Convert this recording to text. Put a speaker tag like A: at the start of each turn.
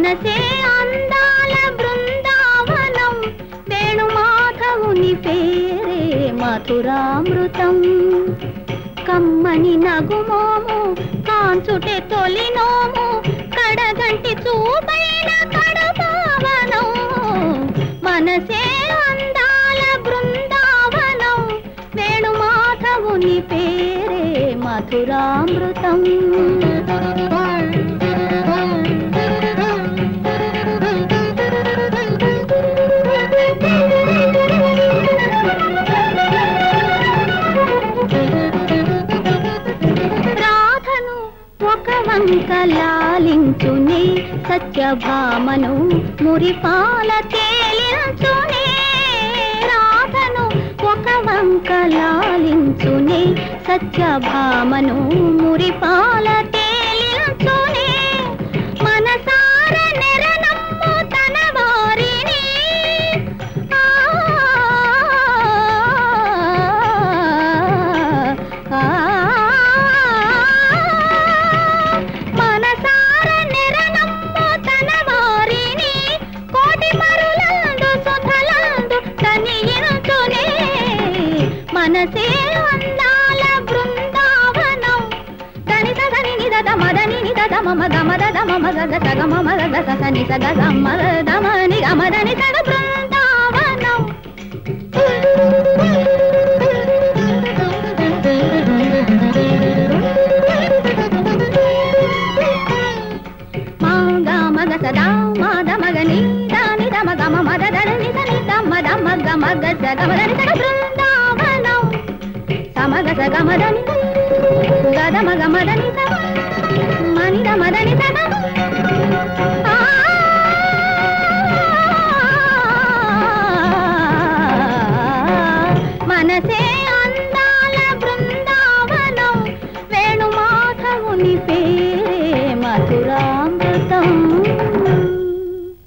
A: మనసే అందాల బృందావనం వేణుమాధవుని పేరే మధురామృతం కమ్మని నగుమోము కాంచుటే తొలినోము కడగంటి చూపైన కడపావనం మనసే అందాల బృందావనం వేణుమాధవుని పేరే మధురామృతం రాధను ఒక వంక లాలించునే సత్యభామను మురిపాల తేలించునే రాధను ఒక వంక లాలించునే సత్యభామను మురిపాల తేలించునే మనసార నెరనమ్ము తన వారిని ఆ ఆ, మనసార నెరనమ్ము తన వారిని కోటి మరులందు సుధలందు తనియించునే మనసే అందాల బృందావనం దని సదని నిదద మదని నిదద మమ గమ దద మమ గగ సగ మమ గగ సస ని సగ గమ దమ ని గమ దని సగ బృందావనం మా గ మగ సదా మా ద మగ ని ద ని ద మగ మమ ద ద ని ద ని ద మ ద మ గ మ గ స గ మ ద ని సగ బృందావనం సమగ స గ మ ద ని గ ద మ గ మ ద ని స మ ని ద మ ద ని స గ